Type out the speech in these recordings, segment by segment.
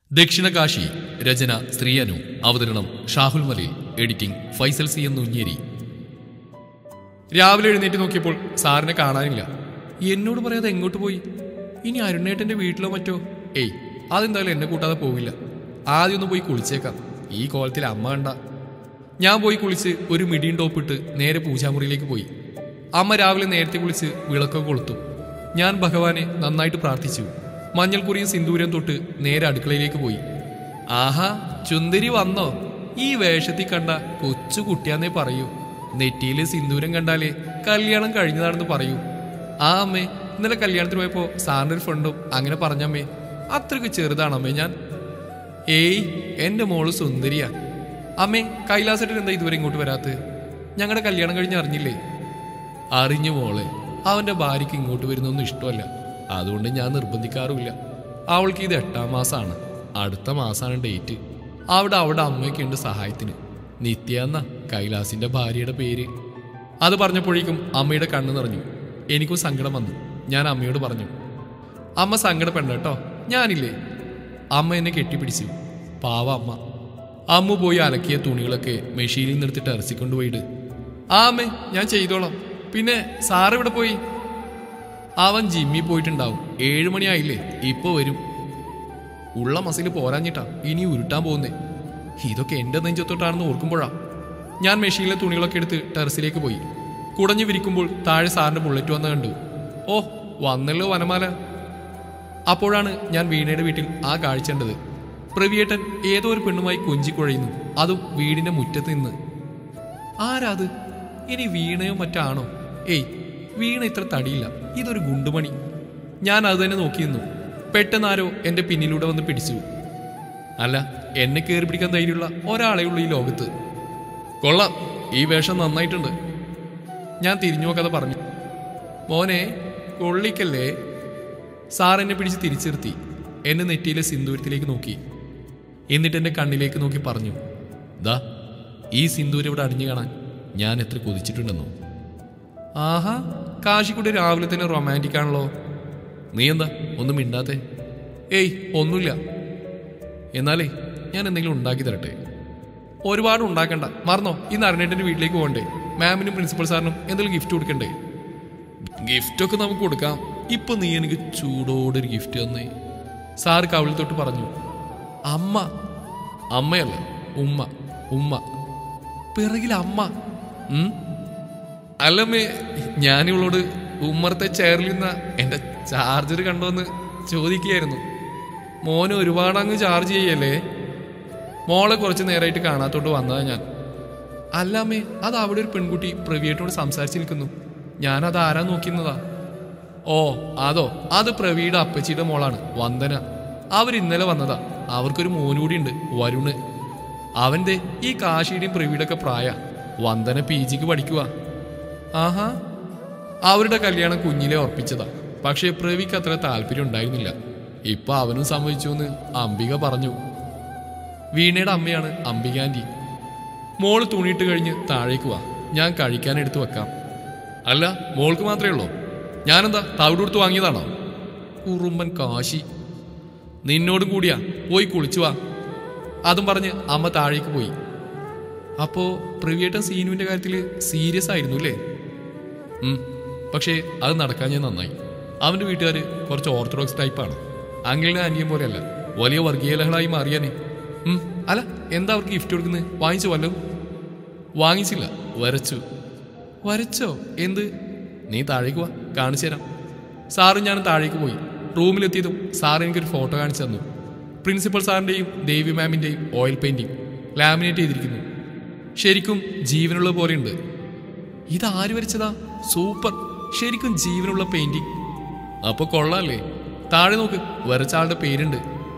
ദക്ഷിണകാശി രചന ശ്രീയനു അവതരണം ഷാഹുൽ മലയിൽ editing Faisal C എന്ന് ഉഞ്ഞേരി രാവിലെ എഴുന്നേറ്റ് നോക്കിയപ്പോൾ സാറിനെ കാണാനില്ല എന്നോട് പറയാതെ എങ്ങോട്ട് പോയി ഇനി അരുണേട്ടന്റെ വീട്ടിലോ മറ്റോ ഏയ് അതെന്തായാലും എന്നെ കൂട്ടാതെ പോവില്ല ആദ്യം ഒന്ന് പോയി കുളിച്ചേക്കാം ഈ കോലത്തിൽ അമ്മ കണ്ട ഞാൻ പോയി കുളിച്ച് ഒരു മിഡിയും ടോപ്പിട്ട് നേരെ പൂജാമുറിയിലേക്ക് പോയി അമ്മ രാവിലെ നേരത്തെ കുളിച്ച് വിളക്കൊക്കെ കൊളുത്തു ഞാൻ ഭഗവാനെ നന്നായിട്ട് പ്രാർത്ഥിച്ചു മഞ്ഞൾക്കുറിയും സിന്ദൂരം തൊട്ട് നേരെ അടുക്കളയിലേക്ക് പോയി ആഹാ ചുന്ദരി വന്നോ ഈ വേഷത്തിൽ കണ്ട കൊച്ചു കുട്ടിയാന്നേ പറയൂ നെറ്റിയില് സിന്ദൂരം കണ്ടാലേ കല്യാണം കഴിഞ്ഞതാണെന്ന് പറയൂ ആ അമ്മേ ഇന്നലെ കല്യാണത്തിന് പോയപ്പോ സാറിന്റെ ഒരു ഫ്രണ്ടും അങ്ങനെ പറഞ്ഞമ്മേ അത്രയ്ക്ക് ചെറുതാണമ്മേ ഞാൻ ഏയ് എന്റെ മോള് സുന്ദരിയാ അമ്മേ കൈലാസേട്ടൻ എന്താ ഇതുവരെ ഇങ്ങോട്ട് വരാത്തത് ഞങ്ങളുടെ കല്യാണം കഴിഞ്ഞ് അറിഞ്ഞില്ലേ അറിഞ്ഞു മോളെ അവന്റെ ഭാര്യയ്ക്ക് ഇങ്ങോട്ട് വരുന്നൊന്നും ഇഷ്ടമല്ല അതുകൊണ്ട് ഞാൻ നിർബന്ധിക്കാറുമില്ല അവൾക്ക് ഇത് എട്ടാം മാസമാണ് അടുത്ത മാസമാണ് ഡേറ്റ് അവിടെ അവിടെ അമ്മയൊക്കെ ഉണ്ട് സഹായത്തിന് നിത്യ എന്ന കൈലാസിന്റെ ഭാര്യയുടെ പേര് അത് പറഞ്ഞപ്പോഴേക്കും അമ്മയുടെ കണ്ണ് നിറഞ്ഞു എനിക്കും സങ്കടം വന്നു ഞാൻ അമ്മയോട് പറഞ്ഞു അമ്മ സങ്കടപ്പെടണ്ട കേട്ടോ ഞാനില്ലേ അമ്മ എന്നെ കെട്ടിപ്പിടിച്ചു പാവ അമ്മ അമ്മ പോയി അലക്കിയ തുണികളൊക്കെ മെഷീനിൽ നിന്നെടുത്തിട്ട് ഇറച്ചിക്കൊണ്ടുപോയിട്ട് ആ അമ്മേ ഞാൻ ചെയ്തോളാം പിന്നെ സാറ് ഇവിടെ പോയി അവൻ ജിമ്മി പോയിട്ടുണ്ടാവും ഏഴു മണിയായില്ലേ ഇപ്പൊ വരും ഉള്ള മസിൽ പോരാഞ്ഞിട്ടാ ഇനി ഉരുട്ടാൻ പോകുന്നേ ഇതൊക്കെ എന്റെ നെഞ്ചത്തൊട്ടാണെന്ന് ഓർക്കുമ്പോഴാ ഞാൻ മെഷീനിലെ തുണികളൊക്കെ എടുത്ത് ടെറസിലേക്ക് പോയി കുടഞ്ഞു വിരിക്കുമ്പോൾ താഴെ സാറിന്റെ ബുള്ളറ്റ് വന്ന് കണ്ടു ഓ വന്നല്ലോ വനമാല അപ്പോഴാണ് ഞാൻ വീണയുടെ വീട്ടിൽ ആ കാഴ്ച കണ്ടത് പ്രവിയേട്ടൻ ഏതോ ഒരു പെണ്ണുമായി കൊഞ്ചിക്കുഴയുന്നു അതും വീടിന്റെ മുറ്റത്ത് നിന്ന് ആരാത് ഇനി വീണയോ മറ്റാണോ ഏയ് വീണ ഇത്ര തടിയില്ല ഇതൊരു ഗുണ്ടുമണി ഞാൻ അത് തന്നെ നോക്കി നിന്നു പെട്ടെന്നാരോ എന്റെ പിന്നിലൂടെ വന്ന് പിടിച്ചു അല്ല എന്നെ കയറി പിടിക്കാൻ ധൈര്യമുള്ള ഒരാളേ ഉള്ളൂ ഈ ലോകത്ത് കൊള്ളാം ഈ വേഷം നന്നായിട്ടുണ്ട് ഞാൻ തിരിഞ്ഞു നോക്കാതെ പറഞ്ഞു മോനെ കൊള്ളിക്കല്ലേ സാർ എന്നെ പിടിച്ച് തിരിച്ചിരുത്തി എന്നെ നെറ്റിയിലെ സിന്ദൂരത്തിലേക്ക് നോക്കി എന്നിട്ട് എന്റെ കണ്ണിലേക്ക് നോക്കി പറഞ്ഞു ദാ ഈ സിന്ദൂരം ഇവിടെ അടിഞ്ഞു കാണാൻ ഞാൻ എത്ര കൊതിച്ചിട്ടുണ്ടെന്നോ ആഹാ കാശിക്കുട്ടി രാവിലെ തന്നെ റൊമാൻറ്റിക് ആണല്ലോ നീ എന്താ ഒന്നും മിണ്ടാത്തെ ഏയ് ഒന്നുമില്ല എന്നാലേ ഞാൻ എന്തെങ്കിലും ഉണ്ടാക്കി തരട്ടെ ഒരുപാട് ഉണ്ടാക്കണ്ട മറന്നോ ഇന്ന് അരുണേട്ടൻ്റെ വീട്ടിലേക്ക് പോകണ്ടേ മാമിനും പ്രിൻസിപ്പൽ സാറിനും എന്തെങ്കിലും ഗിഫ്റ്റ് കൊടുക്കണ്ടേ ഗിഫ്റ്റൊക്കെ നമുക്ക് കൊടുക്കാം ഇപ്പൊ നീ എനിക്ക് ചൂടോടെ ഒരു ഗിഫ്റ്റ് തന്നേ സാറ് കവിളിൽ തൊട്ട് പറഞ്ഞു അമ്മ അമ്മയല്ല ഉമ്മ ഉമ്മ പിറകിൽ അമ്മ ഉം? അല്ലമ്മേ ഞാനിവളോട് ഉമ്മറത്തെ ചെയറിൽ നിന്ന എന്റെ ചാർജർ കണ്ടോന്ന് ചോദിക്കുകയായിരുന്നു മോന് ഒരുപാട് അങ്ങ് ചാർജ് ചെയ്യല്ലേ മോളെ കുറച്ച് നേരമായിട്ട് കാണാത്തോട്ട് വന്നതാ ഞാൻ അല്ലാമ്മേ അത് അവിടെ ഒരു പെൺകുട്ടി പ്രവിയേട്ടോട് സംസാരിച്ച് നിൽക്കുന്നു ഞാനത് ആരാ നോക്കുന്നതാ ഓ അതോ അത് പ്രവിയുടെ അപ്പച്ചിയുടെ മോളാണ് വന്ദന അവർ ഇന്നലെ വന്നതാ അവർക്കൊരു മോനുകൂടി ഉണ്ട് വരുണ് അവന്റെ ഈ കാശിയുടെയും പ്രവിയുടെ ഒക്കെ പ്രായ വന്ദന പി ജിക്ക് പഠിക്കുക ആഹാ അവരുടെ കല്യാണം കുഞ്ഞിലെ ഉറപ്പിച്ചതാ പക്ഷേ പ്രവിക്ക് അത്ര താല്പര്യം ഉണ്ടായിരുന്നില്ല ഇപ്പൊ അവനും സമ്മതിച്ചു എന്ന് അംബിക പറഞ്ഞു വീണയുടെ അമ്മയാണ് അംബിക ആന്റി മോള് തുണിയിട്ട് കഴിഞ്ഞ് താഴേക്ക് വാ ഞാൻ കഴിക്കാൻ എടുത്തു വെക്കാം അല്ല മോൾക്ക് മാത്രമേ ഉള്ളൂ ഞാനെന്താ തവിട് കൊടുത്ത് വാങ്ങിയതാണോ കുറുമ്പൻ കാശി നിന്നോടും കൂടിയാ പോയി കുളിച്ചു വാ അതും പറഞ്ഞ് അമ്മ താഴേക്ക് പോയി അപ്പോ പ്രിവിയേട്ടൻ സീനുവിന്റെ കാര്യത്തിൽ സീരിയസ് ആയിരുന്നു അല്ലേ ഉം. പക്ഷേ അത് നടക്കാൻ ഞാൻ നന്നായി അവന്റെ വീട്ടുകാർ കുറച്ച് ഓർത്തഡോക്സ് ടൈപ്പാണ് അങ്കിളിനെ അനിയൻ പോലെയല്ല വലിയ വർഗീയ ലഹളായി മാറിയാനേ ഉം. അല്ല എന്താ അവർക്ക് ഗിഫ്റ്റ് കൊടുക്കുന്നത് വാങ്ങിച്ചു വല്ലതും വാങ്ങിച്ചില്ല വരച്ചു വരച്ചോ എന്ത് നീ താഴേക്ക് വാ കാണിച്ചു തരാം സാറും ഞാനും താഴേക്ക് പോയി റൂമിലെത്തിയതും സാർ എനിക്കൊരു ഫോട്ടോ കാണിച്ചു തന്നു പ്രിൻസിപ്പൽ സാറിൻ്റെയും ദേവി മാമിൻ്റെയും ഓയിൽ പെയിൻറ്റിങ് ലാമിനേറ്റ് ചെയ്തിരിക്കുന്നു ശരിക്കും ജീവനുള്ള പോലെയുണ്ട് ഇത് ആര് വരച്ചതാ സൂപ്പർ ശരിക്കും ജീവനുള്ള പെയിന്റിംഗ് അപ്പൊ കൊള്ളാല്ലേ താഴെ നോക്ക് വരച്ച ആളുടെ പേരുണ്ട്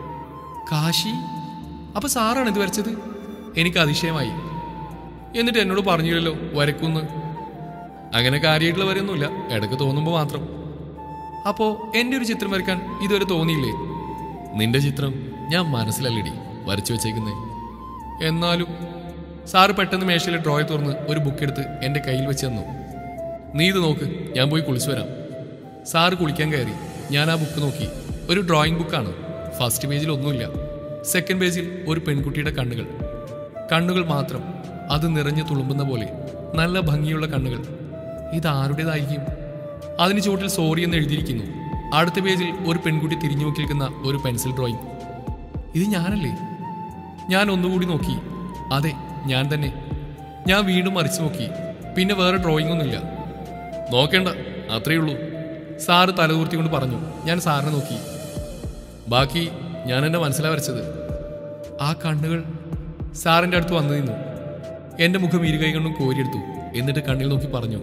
കാശി അപ്പൊ സാറാണ് ഇത് വരച്ചത് എനിക്ക് അതിശയമായി എന്നിട്ട് എന്നോട് പറഞ്ഞില്ലല്ലോ വരക്കുന്ന് അങ്ങനെ കാര്യമായിട്ടുള്ള വരെയൊന്നുമില്ല ഇടയ്ക്ക് തോന്നുമ്പോൾ മാത്രം അപ്പോ എൻ്റെ ഒരു ചിത്രം വരയ്ക്കാൻ ഇതുവരെ തോന്നിയില്ലേ നിന്റെ ചിത്രം ഞാൻ മനസ്സിലല്ലടി വരച്ചു വെച്ചേക്കുന്നേ എന്നാലും സാറ് പെട്ടെന്ന് മേശയിലെ ഡ്രോയർ തുറന്ന് ഒരു ബുക്ക് എടുത്ത് എൻ്റെ കയ്യിൽ വെച്ച് തന്നു നീ ഇത് നോക്ക് ഞാൻ പോയി കുളിച്ചു വരാം സാറ് കുളിക്കാൻ കയറി ഞാൻ ആ ബുക്ക് നോക്കി ഒരു ഡ്രോയിങ് ബുക്കാണ് ഫസ്റ്റ് പേജിൽ ഒന്നുമില്ല സെക്കൻഡ് പേജിൽ ഒരു പെൺകുട്ടിയുടെ കണ്ണുകൾ കണ്ണുകൾ മാത്രം അത് നിറഞ്ഞു തുളുമ്പുന്ന പോലെ നല്ല ഭംഗിയുള്ള കണ്ണുകൾ ഇത് ആരുടേതായിരിക്കും അതിന് ചുവട്ടിൽ സോറി എന്ന് എഴുതിയിരിക്കുന്നു അടുത്ത പേജിൽ ഒരു പെൺകുട്ടി തിരിഞ്ഞു നോക്കി നിൽക്കുന്ന ഒരു പെൻസിൽ ഡ്രോയിങ് ഇത് ഞാനല്ലേ ഞാൻ ഒന്നുകൂടി നോക്കി അതെ ഞാൻ തന്നെ ഞാൻ വീണ്ടും മറിച്ചു നോക്കി പിന്നെ വേറെ ഡ്രോയിങ് ഒന്നുമില്ല നോക്കേണ്ട അത്രയേ ഉള്ളൂ സാറ് തലകുർത്തി കൊണ്ട് പറഞ്ഞു ഞാൻ സാറിനെ നോക്കി ബാക്കി ഞാൻ എൻ്റെ മനസ്സിലാ വരച്ചത് ആ കണ്ണുകൾ സാറിൻ്റെ അടുത്ത് വന്നു നിന്നു എൻ്റെ മുഖം ഇരുകൈ കൊണ്ടും കോരിയെടുത്തു എന്നിട്ട് കണ്ണിൽ നോക്കി പറഞ്ഞു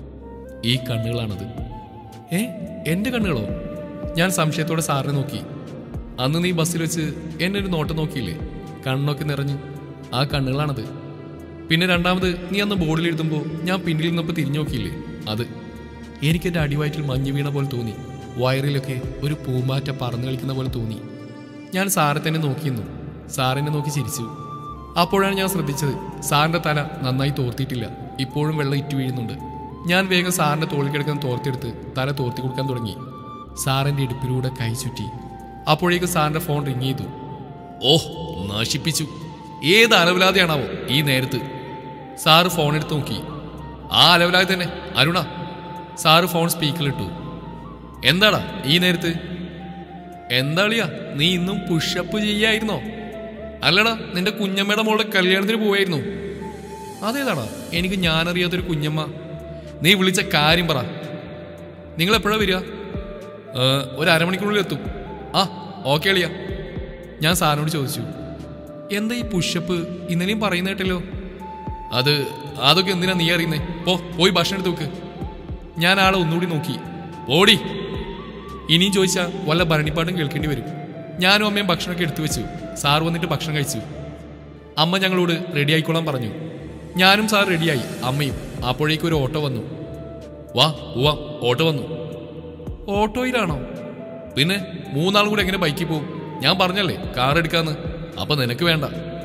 ഈ കണ്ണുകളാണത് ഏ എൻ്റെ കണ്ണുകളോ ഞാൻ സംശയത്തോടെ സാറിനെ നോക്കി അന്ന് നീ ബസ്സിൽ വെച്ച് എന്നെ ഒരു നോട്ടം നോക്കിയില്ലേ കണ്ണൊക്കെ നിറഞ്ഞു ആ കണ്ണുകളാണത് പിന്നെ രണ്ടാമത് നീ അന്ന് ബോർഡിൽ എഴുതുമ്പോൾ ഞാൻ പിന്നിൽ നിന്നപ്പോൾ തിരിഞ്ഞു നോക്കിയില്ലേ അത് എനിക്കെൻ്റെ അടിവയറ്റിൽ മഞ്ഞ് വീണ പോലെ തോന്നി വയറിലൊക്കെ ഒരു പൂമ്പാറ്റ പറന്നു കളിക്കുന്ന പോലെ തോന്നി ഞാൻ സാറെ തന്നെ നോക്കിയിരുന്നു സാറിനെ നോക്കി ചിരിച്ചു അപ്പോഴാണ് ഞാൻ ശ്രദ്ധിച്ചത് സാറിന്റെ തല നന്നായി തോർത്തിയിട്ടില്ല ഇപ്പോഴും വെള്ളം ഇറ്റു വീഴുന്നുണ്ട് ഞാൻ വേഗം സാറിന്റെ തോളിൽ കിടക്കുന്ന തോർത്തെടുത്ത് തല തോർത്തി കൊടുക്കാൻ തുടങ്ങി സാറിന്റെ ഇടുപ്പിലൂടെ കൈ ചുറ്റി അപ്പോഴേക്ക് സാറിന്റെ ഫോൺ റിങ് ചെയ്തു ഓഹ് നശിപ്പിച്ചു ഏത് അലവലാതെയാണാവോ ഈ നേരത്ത് സാറ് ഫോൺ എടുത്ത് നോക്കി ആ അലവലാതെ തന്നെ അരുണ സാറ് ഫോൺ സ്പീക്കറിലിട്ടു എന്താടാ ഈ നേരത്ത് എന്താളിയാ നീ ഇന്നും പുഷപ്പ് ചെയ്യായിരുന്നോ അല്ലടാ നിന്റെ കുഞ്ഞമ്മയുടെ മോളുടെ കല്യാണത്തിന് പോവായിരുന്നു അതേതാടാ എനിക്ക് ഞാനറിയാത്തൊരു കുഞ്ഞമ്മ നീ വിളിച്ച കാര്യം പറ നിങ്ങൾ എപ്പോഴാ വരിക "ഏ, ഒരു അരമണിക്കൂറിൽ എത്തും ആ ഓക്കെ അളിയ ഞാൻ സാറിനോട് ചോദിച്ചു എന്താ ഈ പുഷപ്പ് ഇന്നലെയും പറയുന്ന കേട്ടല്ലോ അത് അതൊക്കെ എന്തിനാ നീ അറിയുന്നേ പോ പോയി ഭക്ഷണം എടുത്ത് വെക്ക് ഞാൻ ആളെ ഒന്നുകൂടി നോക്കി ഓടി ഇനിയും ചോദിച്ചാൽ വല്ല ഭരണിപ്പാട്ടും കേൾക്കേണ്ടി വരും ഞാനും അമ്മയും ഭക്ഷണമൊക്കെ എടുത്തു വെച്ചു സാർ വന്നിട്ട് ഭക്ഷണം കഴിച്ചു അമ്മ ഞങ്ങളോട് റെഡി ആയിക്കോളാൻ പറഞ്ഞു ഞാനും സാർ റെഡിയായി അമ്മയും അപ്പോഴേക്കും ഒരു ഓട്ടോ വന്നു വാ ഉവാ ഓട്ടോ വന്നു ഓട്ടോയിലാണോ പിന്നെ മൂന്നാളും കൂടെ എങ്ങനെ ബൈക്കിൽ പോകും ഞാൻ പറഞ്ഞല്ലേ കാർ എടുക്കാന്ന് അപ്പൊ നിനക്ക് വേണ്ട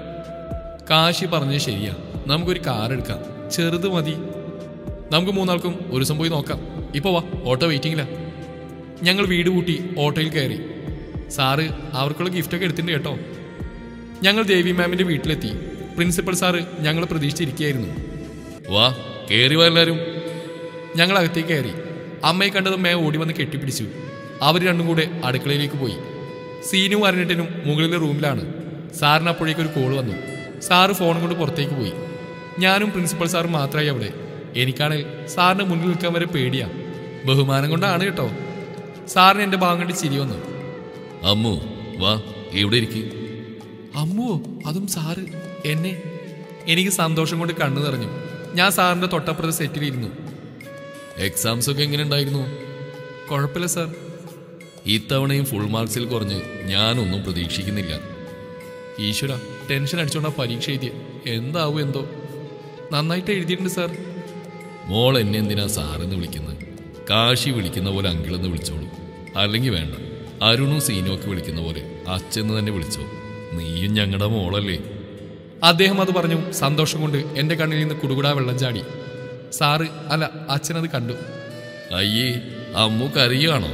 കാശി പറഞ്ഞത് ശരിയാ നമുക്കൊരു കാർ എടുക്കാം ചെറുത് മതി നമുക്ക് മൂന്നാൾക്കും ഒരു ദിവസം പോയി നോക്കാം ഇപ്പൊ വാ ഓട്ടോ വെയിറ്റിംഗിലാ ഞങ്ങൾ വീട് കൂട്ടി ഓട്ടോയിൽ കയറി സാറ് അവർക്കുള്ള ഗിഫ്റ്റൊക്കെ എടുത്തിട്ടുണ്ട് കേട്ടോ ഞങ്ങൾ ദേവി മാമിന്റെ വീട്ടിലെത്തി പ്രിൻസിപ്പൽ സാറ് ഞങ്ങളെ പ്രതീക്ഷിച്ചിരിക്കുകയായിരുന്നു വാ കയറി വാ എല്ലാവരും ഞങ്ങൾ അകത്തേക്ക് കയറി അമ്മയെ കണ്ടതും മേ ഓടി വന്ന് കെട്ടിപ്പിടിച്ചു അവർ രണ്ടും കൂടെ അടുക്കളയിലേക്ക് പോയി സീനും അരണിട്ടനും മുകളിലെ റൂമിലാണ് സാറിന് അപ്പോഴേക്ക് ഒരു കോൾ വന്നു സാറ് ഫോൺ കൊണ്ട് പുറത്തേക്ക് പോയി ഞാനും പ്രിൻസിപ്പൽ സാറും മാത്രമായി അവിടെ എനിക്കാണെങ്കിൽ സാറിന് മുന്നിൽ നിൽക്കാൻ വരെ പേടിയാ ബഹുമാനം കൊണ്ടാണ് കേട്ടോ സാറിന് എൻ്റെ ഭാഗം കണ്ട് ചിരി വന്നു അമ്മു വാ ഇവിടെ ഇരിക്കും അമ്മുവോ അതും സാറ് എന്നെ എനിക്ക് സന്തോഷം കൊണ്ട് കണ്ണു നിറഞ്ഞു ഞാൻ സാറിന്റെ തൊട്ടപ്പുറത്ത് സെറ്റിലിരുന്നു എക്സാംസ് ഒക്കെ എങ്ങനെ ഉണ്ടായിരുന്നു കുഴപ്പമില്ല സാർ ഇത്തവണയും ഫുൾ മാർക്സിൽ കുറഞ്ഞ് ഞാനൊന്നും പ്രതീക്ഷിക്കുന്നില്ല ഈശ്വര ടെൻഷൻ അടിച്ചോണ്ടാ പരീക്ഷ എഴുതിയ എന്താവും എന്തോ നന്നായിട്ട് എഴുതിയിട്ടുണ്ട് സാർ മോൾ എന്നെ എന്തിനാ സാറെന്ന് വിളിക്കുന്നത് കാശി വിളിക്കുന്ന പോലെ അങ്കിളെന്ന് വിളിച്ചോളൂ അല്ലെങ്കിൽ വേണ്ട അരുണും സീനും ഒക്കെ വിളിക്കുന്ന പോലെ അച്ഛന്ന് തന്നെ വിളിച്ചോ നീയും ഞങ്ങളുടെ മോളല്ലേ അദ്ദേഹം അത് പറഞ്ഞു സന്തോഷം കൊണ്ട് എൻ്റെ കണ്ണിൽ നിന്ന് കുടുകുടാ വെള്ളം ചാടി സാറ് അല്ല അച്ഛനത് കണ്ടു അയ്യേ അമ്മു കരയുകയാണോ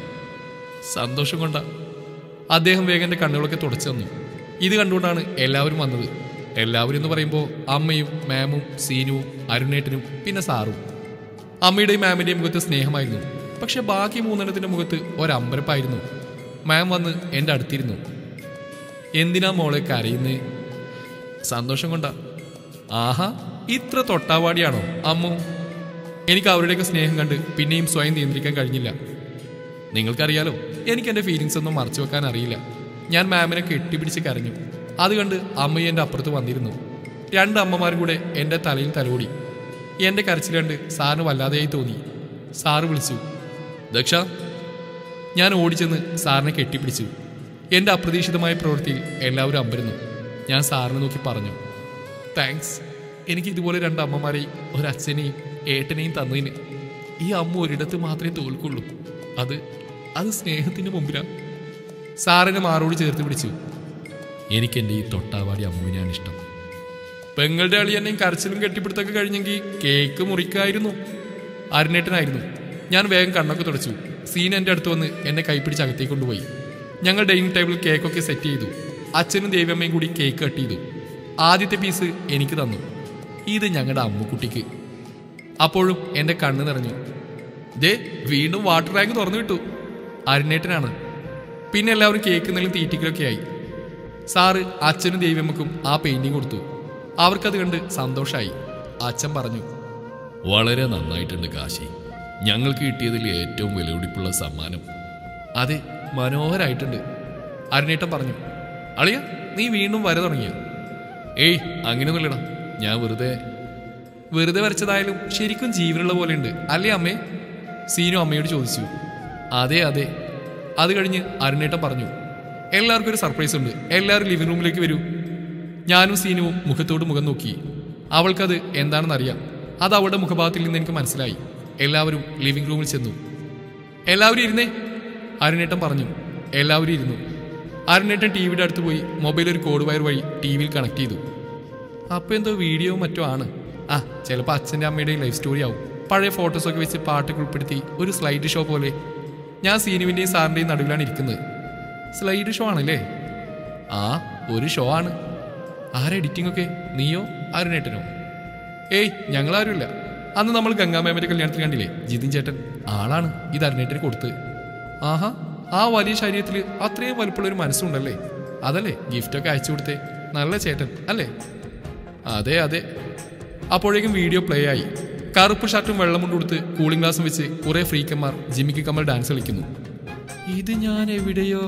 സന്തോഷം കൊണ്ടാ അദ്ദേഹം വേഗം എൻ്റെ കണ്ണുകളൊക്കെ തുടച്ചു തന്നു ഇത് കണ്ടുകൊണ്ടാണ് എല്ലാവരും വന്നത് എല്ലാവരും എന്ന് പറയുമ്പോൾ അമ്മയും മാമും സീനുവും അരുണേട്ടനും പിന്നെ സാറും അമ്മയുടെയും മാമിൻ്റെയും മുഖത്ത് സ്നേഹമായിരുന്നു പക്ഷെ ബാക്കി മൂന്നെണ്ണത്തിൻ്റെ മുഖത്ത് ഒരമ്പരപ്പായിരുന്നു മാം വന്ന് എൻ്റെ അടുത്തിരുന്നു എന്തിനാ മോളെ കരയുന്നേ സന്തോഷം കൊണ്ടാ ആഹാ ഇത്ര തൊട്ടാവാടിയാണോ അമ്മു എനിക്ക് അവരുടെയൊക്കെ സ്നേഹം കണ്ട് പിന്നെയും സ്വയം നിയന്ത്രിക്കാൻ കഴിഞ്ഞില്ല നിങ്ങൾക്കറിയാലോ എനിക്ക് എൻ്റെ ഫീലിങ്സ് ഒന്നും മറച്ചു വെക്കാൻ അറിയില്ല ഞാൻ മാമിനെ കെട്ടിപ്പിടിച്ച് കരഞ്ഞു അത് കണ്ട് അമ്മയും എൻ്റെ അപ്പുറത്ത് വന്നിരുന്നു രണ്ട് അമ്മമാരും കൂടെ എൻ്റെ തലയിൽ തലോടി എൻ്റെ കരച്ചിൽ കണ്ട് സാറിന് വല്ലാതെയായി തോന്നി സാറ് വിളിച്ചു ദക്ഷ ഞാൻ ഓടിച്ചെന്ന് സാറിനെ കെട്ടിപ്പിടിച്ചു എൻ്റെ അപ്രതീക്ഷിതമായ പ്രവൃത്തിയിൽ എല്ലാവരും അമ്പരുന്നു ഞാൻ സാറിനെ നോക്കി പറഞ്ഞു താങ്ക്സ് എനിക്ക് ഇതുപോലെ രണ്ട് അമ്മമാരെയും ഒരച്ഛനെയും ഏട്ടനെയും തന്നതിന് ഈ അമ്മ ഒരിടത്ത് മാത്രമേ തോൽക്കുള്ളൂ അത് അത് സ്നേഹത്തിന്റെ മുമ്പിലാ സാറിനെ മാറോട് ചേർത്ത് പിടിച്ചു എനിക്ക് എൻ്റെ ഈ തൊട്ടാവാടി അമ്മുവിനാണ് ഇഷ്ടം പെങ്ങളുടെ അളി എന്നെയും കരച്ചിലും കെട്ടിപ്പിടുത്തൊക്കെ കഴിഞ്ഞെങ്കിൽ കേക്ക് മുറിക്കായിരുന്നു അരുണേട്ടനായിരുന്നു ഞാൻ വേഗം കണ്ണൊക്കെ തുടച്ചു സീൻ എൻ്റെ അടുത്ത് വന്ന് എന്നെ കൈപ്പിടിച്ച് അകത്തേക്ക് കൊണ്ടുപോയി ഞങ്ങൾ ഡൈനിങ് ടേബിളിൽ കേക്കൊക്കെ സെറ്റ് ചെയ്തു അച്ഛനും ദേവിയമ്മയും കൂടി കേക്ക് കട്ട് ചെയ്തു ആദ്യത്തെ പീസ് എനിക്ക് തന്നു ഇത് ഞങ്ങളുടെ അമ്മുക്കുട്ടിക്ക് അപ്പോഴും എൻ്റെ കണ്ണ് നിറഞ്ഞു ദേ വീണ്ടും വാട്ടർ ടാങ്ക് തുറന്നു വിട്ടു അരുണേട്ടനാണ് പിന്നെ എല്ലാവരും കേൾക്കുന്നതിലും തീറ്റിക്കലൊക്കെ ആയി സാറ് അച്ഛനും ദേവിയമ്മക്കും ആ പെയിന്റിങ് കൊടുത്തു അവർക്കത് കണ്ട് സന്തോഷമായി അച്ഛൻ പറഞ്ഞു വളരെ നന്നായിട്ടുണ്ട് കാശി ഞങ്ങൾക്ക് കിട്ടിയതിൽ ഏറ്റവും വിലപിടിപ്പുള്ള സമ്മാനം അതെ മനോഹരായിട്ടുണ്ട് അരുണേട്ടൻ പറഞ്ഞു അളിയ നീ വീണ്ടും വര തുടങ്ങിയോ ഏയ് അങ്ങനെയൊന്നുമില്ലടാ ഞാൻ വെറുതെ വെറുതെ വരച്ചതായാലും ശരിക്കും ജീവനുള്ള പോലെയുണ്ട് അല്ലേ അമ്മേ സീനു അമ്മയോട് ചോദിച്ചു അതെ അതെ അത് കഴിഞ്ഞ് അരുണേട്ടൻ പറഞ്ഞു എല്ലാവർക്കും ഒരു സർപ്രൈസ് ഉണ്ട് എല്ലാവരും ലിവിംഗ് റൂമിലേക്ക് വരൂ ഞാനും സീനുവും മുഖത്തോട് മുഖം നോക്കി അവൾക്കത് എന്താണെന്ന് അറിയാം അത് അവളുടെ മുഖഭാവത്തിൽ നിന്ന് എനിക്ക് മനസ്സിലായി എല്ലാവരും ലിവിംഗ് റൂമിൽ ചെന്നു എല്ലാവരും ഇരുന്നേ അരുണേട്ടൻ പറഞ്ഞു എല്ലാവരും ഇരുന്നു അരുണേട്ടൻ ടി വിയുടെ അടുത്ത് പോയി മൊബൈൽ ഒരു കോഡ് വയർ വഴി ടി വിയിൽ കണക്ട് ചെയ്തു അപ്പൊ എന്തോ വീഡിയോ മറ്റോ ആണ് ആ ചിലപ്പോൾ അച്ഛൻ്റെ അമ്മയുടെയും ലൈഫ് സ്റ്റോറി ആവും പഴയ ഫോട്ടോസൊക്കെ വെച്ച് പാട്ടൊക്കെ ഉൾപ്പെടുത്തി ഒരു സ്ലൈഡ് ഷോ പോലെ ഞാൻ സീനുവിൻ്റെയും സാറിൻ്റെയും നടുവിലാണ് ഇരിക്കുന്നത് സ്ലൈഡ് ഷോ ആണല്ലേ ആ ഒരു ഷോ ആണ് ആരാ എഡിറ്റിംഗ് ഒക്കെ നീയോ അരുണേട്ടനോ ഏയ് ഞങ്ങളാരുമില്ല അന്ന് നമ്മൾ ഗംഗാമേമന്റെ കല്യാണത്തിൽ കണ്ടില്ലേ ജിതിൻ ചേട്ടൻ ആളാണ് ഇത് അരുണേട്ടന് കൊടുത്ത് ആഹാ ആ വലിയ ശരീരത്തിൽ അത്രയും വലുപ്പമുള്ള ഒരു മനസ്സുണ്ടല്ലേ അതല്ലേ ഗിഫ്റ്റൊക്കെ അയച്ചു കൊടുത്തേ നല്ല ചേട്ടൻ അല്ലേ അതെ അതെ അപ്പോഴേക്കും വീഡിയോ പ്ലേ ആയി കറുപ്പ് ഷർട്ടും വെള്ളമുണ്ട് കൊടുത്ത് കൂളിംഗ് ഗ്ലാസും വെച്ച് കുറെ ഫ്രീക്കന്മാർ ജിമ്മിക്ക് കമ്മൽ ഡാൻസ് കളിക്കുന്നു ഇത് ഞാൻ എവിടെയോ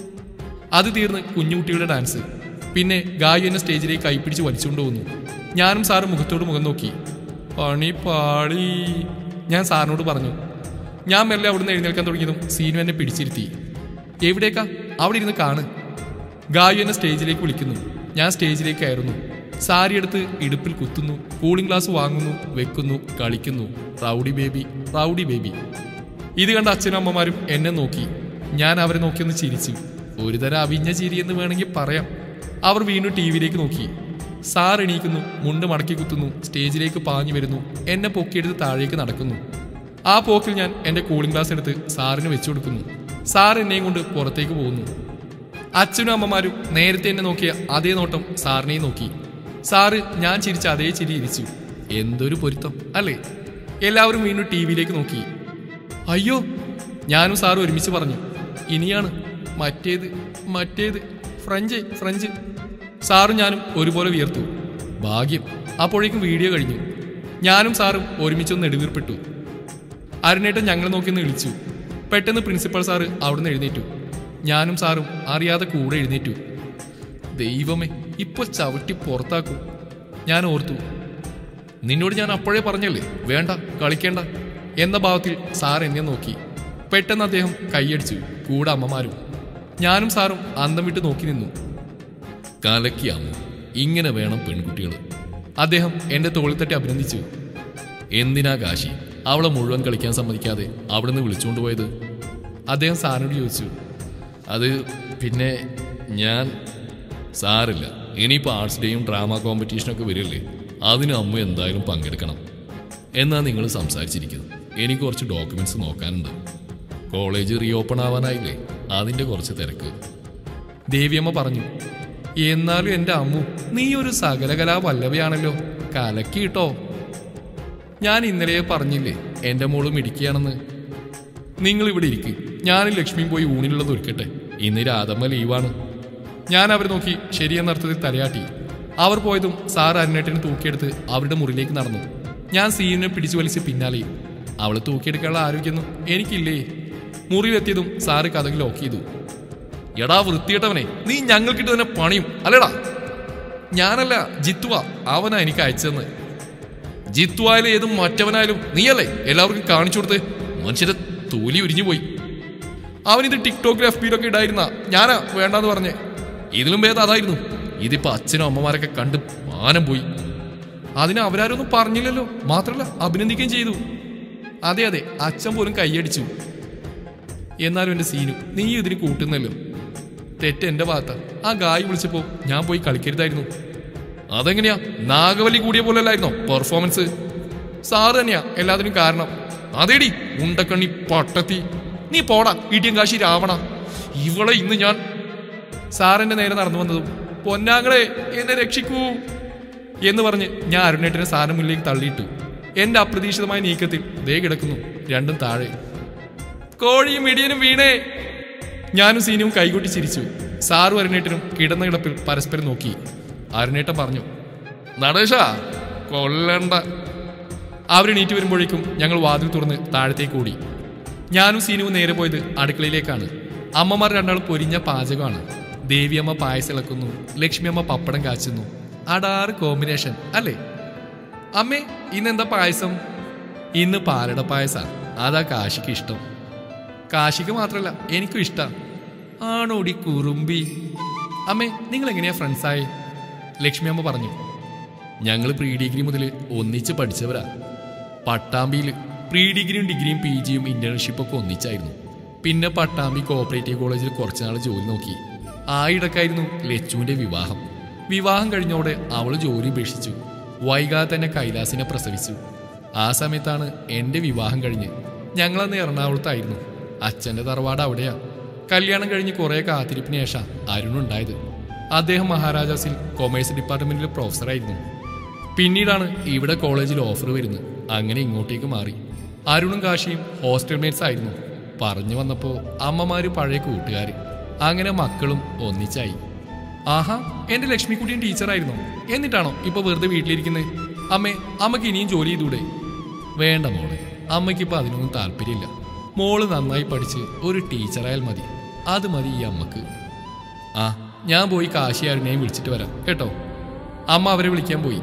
അത് തീർന്ന് കുഞ്ഞുകുട്ടികളുടെ ഡാൻസ് പിന്നെ ഗായു എന്നെ സ്റ്റേജിലേക്ക് കൈപ്പിടിച്ച് വലിച്ചുകൊണ്ട് വന്നു ഞാനും സാറും മുഖത്തോട് മുഖം നോക്കി പണി പാളി ഞാൻ സാറിനോട് പറഞ്ഞു ഞാൻ മെല്ലെ അവിടുന്ന് എഴുന്നേൽക്കാൻ തുടങ്ങിയതും സീനു എന്നെ പിടിച്ചിരുത്തി എവിടേക്കാ അവിടെ ഇരുന്ന് കാണ് ഗായു എന്നെ സ്റ്റേജിലേക്ക് വിളിക്കുന്നു ഞാൻ സ്റ്റേജിലേക്ക് കയറുന്നു സാരി എടുത്ത് ഇടുപ്പിൽ കുത്തുന്നു കൂളിംഗ് ഗ്ലാസ് വാങ്ങുന്നു വെക്കുന്നു കളിക്കുന്നു റൗഡി ബേബി റൗഡി ബേബി ഇത് കണ്ട അച്ഛനും അമ്മമാരും എന്നെ നോക്കി ഞാൻ അവരെ നോക്കിയൊന്ന് ചിരിച്ചു ഒരുതരം അവിഞ്ഞ ചിരി എന്ന് വേണമെങ്കിൽ പറയാം അവർ വീണ്ടും ടി വിയിലേക്ക് നോക്കി സാർ എണീക്കുന്നു മുണ്ട് മടക്കി കുത്തുന്നു സ്റ്റേജിലേക്ക് പാഞ്ഞു വരുന്നു എന്നെ പൊക്കിയെടുത്ത് താഴേക്ക് നടക്കുന്നു ആ പോക്കിൽ ഞാൻ എന്റെ കൂളിംഗ് ഗ്ലാസ് എടുത്ത് സാറിന് വെച്ചു കൊടുക്കുന്നു സാർ എന്നെയും കൊണ്ട് പുറത്തേക്ക് പോകുന്നു അച്ഛനും അമ്മമാരും നേരത്തെ എന്നെ നോക്കിയ അതേ നോട്ടം സാറിനെയും നോക്കി സാറ് ഞാൻ ചിരിച്ച അതേ ചിരി ഇരിച്ചു എന്തൊരു പൊരുത്തം അല്ലേ എല്ലാവരും വീണ്ടും ടി വിയിലേക്ക് നോക്കി അയ്യോ ഞാനും സാറും ഒരുമിച്ച് പറഞ്ഞു ഇനിയാണ് മറ്റേത് മറ്റേത് ഫ്രഞ്ച് ഫ്രഞ്ച് സാറും ഞാനും ഒരുപോലെ വിയർത്തു ഭാഗ്യം അപ്പോഴേക്കും വീഡിയോ കഴിഞ്ഞു ഞാനും സാറും ഒരുമിച്ചൊന്ന് നെടുവീർപ്പെട്ടു അരുണേട്ടൻ ഞങ്ങളെ നോക്കിയൊന്ന് വിളിച്ചു പെട്ടെന്ന് പ്രിൻസിപ്പൽ സാറ് അവിടുന്ന് എഴുന്നേറ്റു ഞാനും സാറും അറിയാതെ കൂടെ എഴുന്നേറ്റു ദൈവമേ ഇപ്പൊ ചവിട്ടി പുറത്താക്കും ഞാൻ ഓർത്തു നിന്നോട് ഞാൻ അപ്പോഴേ പറഞ്ഞല്ലേ വേണ്ട കളിക്കേണ്ട എന്ന ഭാവത്തിൽ സാർ എന്നെ നോക്കി പെട്ടെന്ന് അദ്ദേഹം കൈയടിച്ചു കൂടെ അമ്മമാരും ഞാനും സാറും അന്തം വിട്ട് നോക്കി നിന്നു കലക്കിയാമോ ഇങ്ങനെ വേണം പെൺകുട്ടികൾ അദ്ദേഹം എന്റെ തോളിൽ തട്ടി അഭിനന്ദിച്ചു എന്തിനാ കാശി അവളെ മുഴുവൻ കളിക്കാൻ സമ്മതിക്കാതെ അവിടുന്ന് വിളിച്ചുകൊണ്ട് പോയത് അദ്ദേഹം സാറിനോട് ചോദിച്ചു അത് പിന്നെ ഞാൻ സാറില്ല ഇനിയിപ്പോൾ ആർട്സ് ഡേയും ഡ്രാമ കോമ്പറ്റീഷനൊക്കെ വരില്ലേ അതിന് അമ്മ എന്തായാലും പങ്കെടുക്കണം എന്നാ നിങ്ങൾ സംസാരിച്ചിരിക്കുന്നത് എനിക്ക് കുറച്ച് ഡോക്യുമെന്റ്സ് നോക്കാനുണ്ട് കോളേജ് റീ ഓപ്പൺ ആവാനായില്ലേ അതിൻ്റെ കുറച്ച് തിരക്ക് ദേവിയമ്മ പറഞ്ഞു എന്നാലും എൻ്റെ അമ്മു നീ ഒരു സകലകലാ വല്ലഭയാണല്ലോ കലക്കി കിട്ടോ ഞാൻ ഇന്നലെ പറഞ്ഞില്ലേ എൻ്റെ മോള് മിടിക്കുകയാണെന്ന് നിങ്ങൾ ഇവിടെ ഇരിക്ക് ഞാനും ലക്ഷ്മിയും പോയി ഊണിലുള്ളത് ഒരുക്കട്ടെ ഇന്ന് രാധമ്മ ലീവാണ് ഞാൻ അവരെ നോക്കി ശരിയെന്ന അർത്ഥത്തിൽ തലയാട്ടി അവർ പോയതും സാർ അരുണേട്ടിനെ തൂക്കിയെടുത്ത് അവരുടെ മുറിയിലേക്ക് നടന്നു ഞാൻ സീനിനെ പിടിച്ചു വലിച്ച് പിന്നാലെയും അവളെ തൂക്കിയെടുക്കാനുള്ള ആരോഗ്യമൊന്നും എനിക്കില്ലേ മുറിയിലെത്തിയതും സാറ് കഥകി ലോക്ക് ചെയ്തു എടാ വൃത്തിയിട്ടവനെ നീ ഞങ്ങൾക്കിട്ട് തന്നെ പണിയും അല്ലടാ ഞാനല്ല ജിത്തുവ അവനാ എനിക്ക് അയച്ചതെന്ന് ജിത്തുവായാലും ഏതും മറ്റവനായാലും നീയല്ലേ എല്ലാവർക്കും കാണിച്ചു കൊടുത്ത് മനുഷ്യരെ തൊലി ഉരിഞ്ഞു പോയി അവനിത് ടിക്ടോക്കിൽ എഫ് ബിയിലൊക്കെ ഇടായിരുന്ന ഞാനാ വേണ്ടാന്ന് പറഞ്ഞ് ഇതിലും ഭേദം അതായിരുന്നു ഇതിപ്പോ അച്ഛനും അമ്മമാരൊക്കെ കണ്ട് മാനം പോയി അതിന് അവരാരൊന്നും പറഞ്ഞില്ലല്ലോ മാത്രമല്ല അഭിനന്ദിക്കുകയും ചെയ്തു അതെ അതെ അച്ഛൻ പോലും കൈയടിച്ചു എന്നാലും എന്റെ സീനു നീ ഇതിന് കൂട്ടുന്നല്ലോ തെറ്റ് എന്റെ ഭാഗത്താ ആ ഗായി വിളിച്ചപ്പോ ഞാൻ പോയി കളിക്കരുതായിരുന്നു അതെങ്ങനെയാ നാഗവലി കൂടിയ പോലല്ലായിരുന്നോ പെർഫോമൻസ് സാറ് തന്നെയാ എല്ലാത്തിനും കാരണം അതേടി ഉണ്ടക്കണ്ണി പട്ടത്തി നീ പോടാ ഇടിയം കാശി രാവണ ഇവളെ ഇന്ന് ഞാൻ സാറിന്റെ നേരെ നടന്നു വന്നതും പൊന്നാങ്ങളെ എന്നെ രക്ഷിക്കൂ എന്ന് പറഞ്ഞ് ഞാൻ അരുണേട്ടനെ സാറിന് മുന്നിലേക്ക് തള്ളിയിട്ടു എന്റെ അപ്രതീക്ഷിതമായ നീക്കത്തിൽ ദേ കിടക്കുന്നു രണ്ടും താഴെ കോഴിയും ഇടിയനും വീണേ ഞാനും സീനുവും കൈകൊട്ടി ചിരിച്ചു സാറും അരുണേട്ടനും കിടന്ന കിടപ്പിൽ പരസ്പരം നോക്കി അരുണേട്ടൻ പറഞ്ഞു നടേശ കൊല്ലണ്ട അവരെണീറ്റ് വരുമ്പോഴേക്കും ഞങ്ങൾ വാതിൽ തുറന്ന് താഴത്തേക്ക് ഓടി ഞാനും സീനുവും നേരെ പോയത് അടുക്കളയിലേക്കാണ് അമ്മമാർ രണ്ടാളും പൊരിഞ്ഞ പാചകമാണ് ദേവിയമ്മ പായസം ഇളക്കുന്നു ലക്ഷ്മിയമ്മ പപ്പടം കാച്ചുന്നു അടാറ് കോമ്പിനേഷൻ അല്ലേ അമ്മേ ഇന്നെന്താ പായസം ഇന്ന് പാലട പായസ അതാ കാശിക്ക് ഇഷ്ടം കാശിക്ക് മാത്രമല്ല എനിക്കും ഇഷ്ടം ആണോടി കുറുമ്പി അമ്മേ നിങ്ങൾ എങ്ങനെയാ ഫ്രണ്ട്സായി ലക്ഷ്മി അമ്മ പറഞ്ഞു ഞങ്ങൾ പ്രീ ഡിഗ്രി മുതൽ ഒന്നിച്ച് പഠിച്ചവരാ പട്ടാമ്പിയിൽ പ്രീ ഡിഗ്രിയും ഡിഗ്രിയും പി ജിയും ഇന്റേൺഷിപ്പ് ഒക്കെ ഒന്നിച്ചായിരുന്നു പിന്നെ പട്ടാമ്പി കോപ്പറേറ്റീവ് കോളേജിൽ കുറച്ച് നാൾ ജോലി നോക്കി ആ ഇടക്കായിരുന്നു ലച്ചുവിന്റെ വിവാഹം വിവാഹം കഴിഞ്ഞോടെ അവൾ ജോലി ഉപേക്ഷിച്ചു വൈകാതെ തന്നെ കൈലാസിനെ പ്രസവിച്ചു ആ സമയത്താണ് എൻ്റെ വിവാഹം കഴിഞ്ഞ് ഞങ്ങളന്ന് എറണാകുളത്തായിരുന്നു അച്ഛൻ്റെ തറവാട് അവിടെയാ കല്യാണം കഴിഞ്ഞ് കുറേ കാത്തിരിപ്പിന് ശേഷം അരുണുണ്ടായത് അദ്ദേഹം മഹാരാജാസിൽ കൊമേഴ്സ് ഡിപ്പാർട്ട്മെന്റിലെ പ്രൊഫസറായിരുന്നു പിന്നീടാണ് ഇവിടെ കോളേജിൽ ഓഫർ വരുന്നത് അങ്ങനെ ഇങ്ങോട്ടേക്ക് മാറി അരുണും കാശിയും ഹോസ്റ്റൽ മേറ്റ്സ് ആയിരുന്നു പറഞ്ഞു വന്നപ്പോൾ അമ്മമാര് പഴയ കൂട്ടുകാർ അങ്ങനെ മക്കളും ഒന്നിച്ചായി ആഹാ എന്റെ ലക്ഷ്മിക്കുട്ടിയും ടീച്ചറായിരുന്നു എന്നിട്ടാണോ ഇപ്പൊ വെറുതെ വീട്ടിലിരിക്കുന്നത് അമ്മേ അമ്മക്ക് ഇനിയും ജോലി ചെയ്തൂടെ വേണ്ട മോളെ അമ്മയ്ക്കിപ്പോൾ അതിനൊന്നും താല്പര്യമില്ല മോള് നന്നായി പഠിച്ച് ഒരു ടീച്ചറായാൽ മതി അത് മതി ഈ അമ്മക്ക് ആ ഞാൻ പോയി കാശി അരുണയും വിളിച്ചിട്ട് വരാം കേട്ടോ അമ്മ അവരെ വിളിക്കാൻ പോയി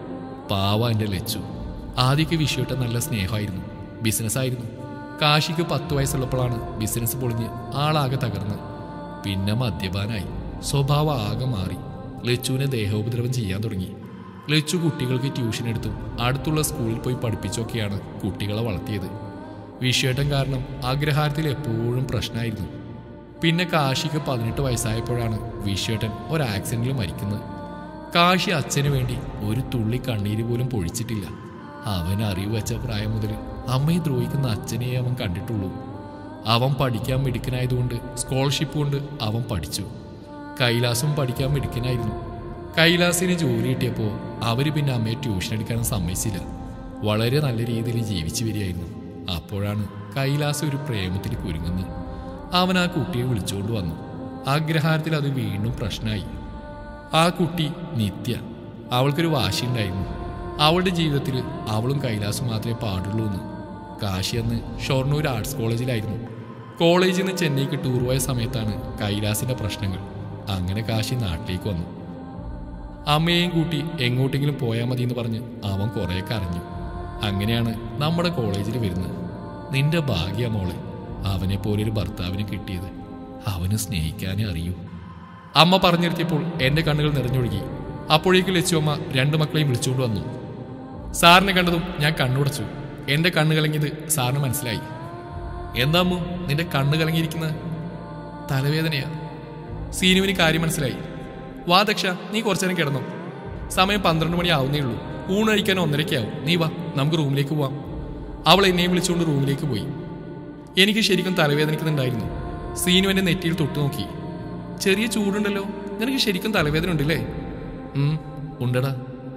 പാവ എൻ്റെ ലച്ചു ആദ്യമൊക്കെ വിഷുവിട്ട നല്ല സ്നേഹമായിരുന്നു ബിസിനസ്സായിരുന്നു കാശിക്ക് പത്ത് വയസ്സുള്ളപ്പോഴാണ് ബിസിനസ് പൊളിഞ്ഞ് ആളാകെ തകർന്ന് പിന്നെ മദ്യപാനായി സ്വഭാവം ആകെ മാറി ലച്ചുവിനെ ദേഹോപദ്രവം ചെയ്യാൻ തുടങ്ങി ലച്ചു കുട്ടികൾക്ക് ട്യൂഷൻ എടുത്തും അടുത്തുള്ള സ്കൂളിൽ പോയി പഠിപ്പിച്ചൊക്കെയാണ് കുട്ടികളെ വളർത്തിയത് വിഷേട്ടൻ കാരണം അഗ്രഹാരത്തിൽ എപ്പോഴും പ്രശ്നമായിരുന്നു പിന്നെ കാശിക്ക് പതിനെട്ട് വയസ്സായപ്പോഴാണ് വിഷേട്ടൻ ഒരു ആക്സിഡന്റിൽ മരിക്കുന്നത് കാശി അച്ഛന് വേണ്ടി ഒരു തുള്ളി കണ്ണീര് പോലും പൊഴിച്ചിട്ടില്ല അവൻ അറിവ് വെച്ച പ്രായം മുതൽ അമ്മയെ ദ്രോഹിക്കുന്ന അച്ഛനെ അവൻ കണ്ടിട്ടുള്ളൂ അവൻ പഠിക്കാൻ മിടുക്കനായതുകൊണ്ട് സ്കോളർഷിപ്പ് കൊണ്ട് അവൻ പഠിച്ചു കൈലാസും പഠിക്കാൻ മിടുക്കനായിരുന്നു കൈലാസിന് ജോലി കിട്ടിയപ്പോൾ അവർ പിന്നെ അമ്മയെ ട്യൂഷൻ എടുക്കാൻ സമ്മതിച്ചില്ല വളരെ നല്ല രീതിയിൽ ജീവിച്ചു വരികയായിരുന്നു അപ്പോഴാണ് കൈലാസ് ഒരു പ്രേമത്തിൽ കുരുങ്ങുന്നത് അവൻ ആ കുട്ടിയെ വിളിച്ചുകൊണ്ട് വന്നു ആഗ്രഹാരത്തിൽ അത് വീണ്ടും പ്രശ്നമായി ആ കുട്ടി നിത്യ അവൾക്കൊരു വാശിയുണ്ടായിരുന്നു അവളുടെ ജീവിതത്തിൽ അവളും കൈലാസും മാത്രമേ പാടുള്ളൂ എന്ന് കാശി അന്ന് ഷൊർണൂർ ആർട്സ് കോളേജിലായിരുന്നു കോളേജിൽ നിന്ന് ചെന്നൈക്ക് ടൂർ പോയ സമയത്താണ് കൈലാസിന്റെ പ്രശ്നങ്ങൾ അങ്ങനെ കാശി നാട്ടിലേക്ക് വന്നു അമ്മയെയും കൂട്ടി എങ്ങോട്ടെങ്കിലും പോയാൽ മതി എന്ന് പറഞ്ഞ് അവൻ കുറേ കരഞ്ഞു അങ്ങനെയാണ് നമ്മുടെ കോളേജിൽ വരുന്നത് നിന്റെ ഭാഗ്യ മോളെ അവനെ പോലൊരു ഭർത്താവിനെ കിട്ടിയത് അവന് സ്നേഹിക്കാനേ അറിയൂ അമ്മ പറഞ്ഞു നിർത്തിയപ്പോൾ എന്റെ കണ്ണുകൾ നിറഞ്ഞൊഴുകി അപ്പോഴേക്കും ലച്ചു അമ്മ രണ്ട് മക്കളെയും വിളിച്ചുകൊണ്ട് വന്നു സാറിനെ കണ്ടതും ഞാൻ കണ്ണുടച്ചു എന്റെ കണ്ണ് കലങ്ങിയത് സാറിന് മനസ്സിലായി എന്താ അമ്മു നിന്റെ കണ്ണ് കലങ്ങിയിരിക്കുന്നത് തലവേദനയാ സീനുവിന് കാര്യം മനസ്സിലായി വാ ദക്ഷ നീ കുറച്ചു നേരം കിടന്നോ സമയം പന്ത്രണ്ട് മണി ആവുന്നേ ഉള്ളൂ ഊണ് കഴിക്കാൻ ഒന്നരയ്ക്കാവും നീ വാ നമുക്ക് റൂമിലേക്ക് പോവാം അവൾ എന്നെയും വിളിച്ചുകൊണ്ട് റൂമിലേക്ക് പോയി എനിക്ക് ശരിക്കും തലവേദനിക്കുന്നുണ്ടായിരുന്നു സീനു എന്റെ നെറ്റിയിൽ തൊട്ടു നോക്കി ചെറിയ ചൂടുണ്ടല്ലോ നിനക്ക് ശരിക്കും തലവേദന ഉണ്ടല്ലേ ഉം, ഉണ്ടടാ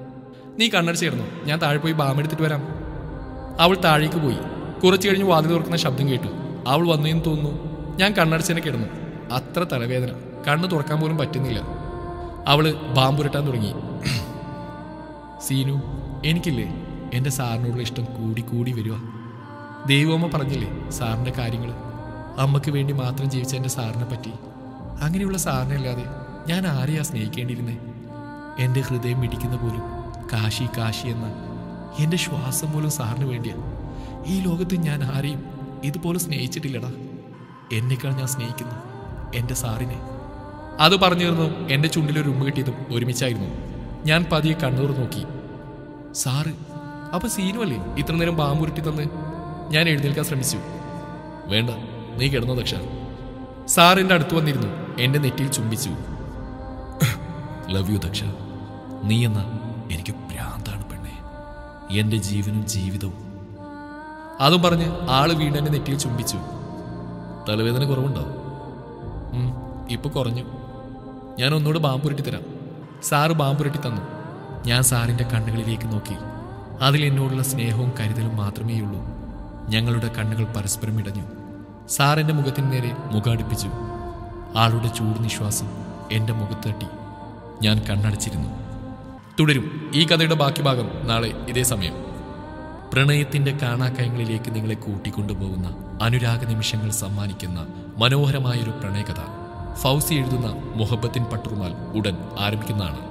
നീ കണ്ണടച്ച് കിടന്നു ഞാൻ താഴെ പോയി ബാം എടുത്തിട്ട് വരാം അവൾ താഴേക്ക് പോയി കുറച്ചു കഴിഞ്ഞ് വാതിൽ തുറക്കുന്ന ശബ്ദം കേട്ടു അവൾ വന്നതെന്ന് തോന്നുന്നു ഞാൻ കണ്ണടച്ചെന്നെ കിടന്നു അത്ര തലവേദന കണ്ണ് തുറക്കാൻ പോലും പറ്റുന്നില്ല അവള് ബാമ്പുരട്ടാൻ തുടങ്ങി സീനു എനിക്കില്ലേ എൻ്റെ സാറിനോടുള്ള ഇഷ്ടം കൂടി കൂടി വരിക ദൈവമ്മ പറഞ്ഞില്ലേ സാറിൻ്റെ കാര്യങ്ങൾ അമ്മയ്ക്ക് വേണ്ടി മാത്രം ജീവിച്ച എൻ്റെ സാറിനെ പറ്റി അങ്ങനെയുള്ള സാറിനെ അല്ലാതെ ഞാൻ ആരെയാ സ്നേഹിക്കേണ്ടിയിരുന്നേ എൻ്റെ ഹൃദയം മിടിക്കുന്ന പോലും കാശി കാശി എന്ന എൻ്റെ ശ്വാസം പോലും സാറിന് വേണ്ടിയാ ഈ ലോകത്ത് ഞാൻ ആരെയും ഇതുപോലെ സ്നേഹിച്ചിട്ടില്ലടാ എന്നെക്കാൾ ഞാൻ സ്നേഹിക്കുന്നു എൻ്റെ സാറിനെ അത് പറഞ്ഞു തീർന്നതും എൻ്റെ ചുണ്ടിലൊരു ഉമ്മ കിട്ടിയതും ഒരുമിച്ചായിരുന്നു ഞാൻ പതിയെ കണ്ണൂർ നോക്കി സാറ് അപ്പൊ സീനു അല്ലേ ഇത്ര നേരം ബാമ്പുരുട്ടി തന്ന് ഞാൻ എഴുന്നേൽക്കാൻ ശ്രമിച്ചു വേണ്ട നീ കിടന്നോ ദക്ഷ സാർ എൻ്റെ അടുത്ത് വന്നിരുന്നു എൻ്റെ നെറ്റിയിൽ ചുംബിച്ചു ലവ് യു ദക്ഷ നീ എന്ന എനിക്ക് ഭ്രാന്താണ് പെണ്ണെ എൻ്റെ ജീവനും ജീവിതവും അതും പറഞ്ഞ് ആള് വീണ്ടും എൻ്റെ നെറ്റിയിൽ ചുംബിച്ചു തലവേദന കുറവുണ്ടോ ഉം, ഇപ്പൊ കുറഞ്ഞു ഞാൻ ഒന്നുകൂടെ ബാമ്പുരട്ടി തരാം സാറ് ബാമ്പുരട്ടി തന്നു ഞാൻ സാറിൻ്റെ കണ്ണുകളിലേക്ക് നോക്കി അതിൽ എന്നോടുള്ള സ്നേഹവും കരുതലും മാത്രമേയുള്ളൂ ഞങ്ങളുടെ കണ്ണുകൾ പരസ്പരം ഇടഞ്ഞു സാറിൻ്റെ മുഖത്തിന് നേരെ മുഖാടിപ്പിച്ചു ആളുടെ ചൂട് നിശ്വാസം എൻ്റെ മുഖത്ത് തട്ടി ഞാൻ കണ്ണടച്ചിരുന്നു തുടരും ഈ കഥയുടെ ബാക്കി ഭാഗം നാളെ ഇതേ സമയം പ്രണയത്തിന്റെ കാണാക്കയങ്ങളിലേക്ക് നിങ്ങളെ കൂട്ടിക്കൊണ്ടുപോകുന്ന അനുരാഗ നിമിഷങ്ങൾ സമ്മാനിക്കുന്ന മനോഹരമായൊരു പ്രണയകഥ ഫൗസി എഴുതുന്ന മുഹബത്തിൻ പട്ടുറുമാൽ ഉടൻ ആരംഭിക്കുന്നതാണ്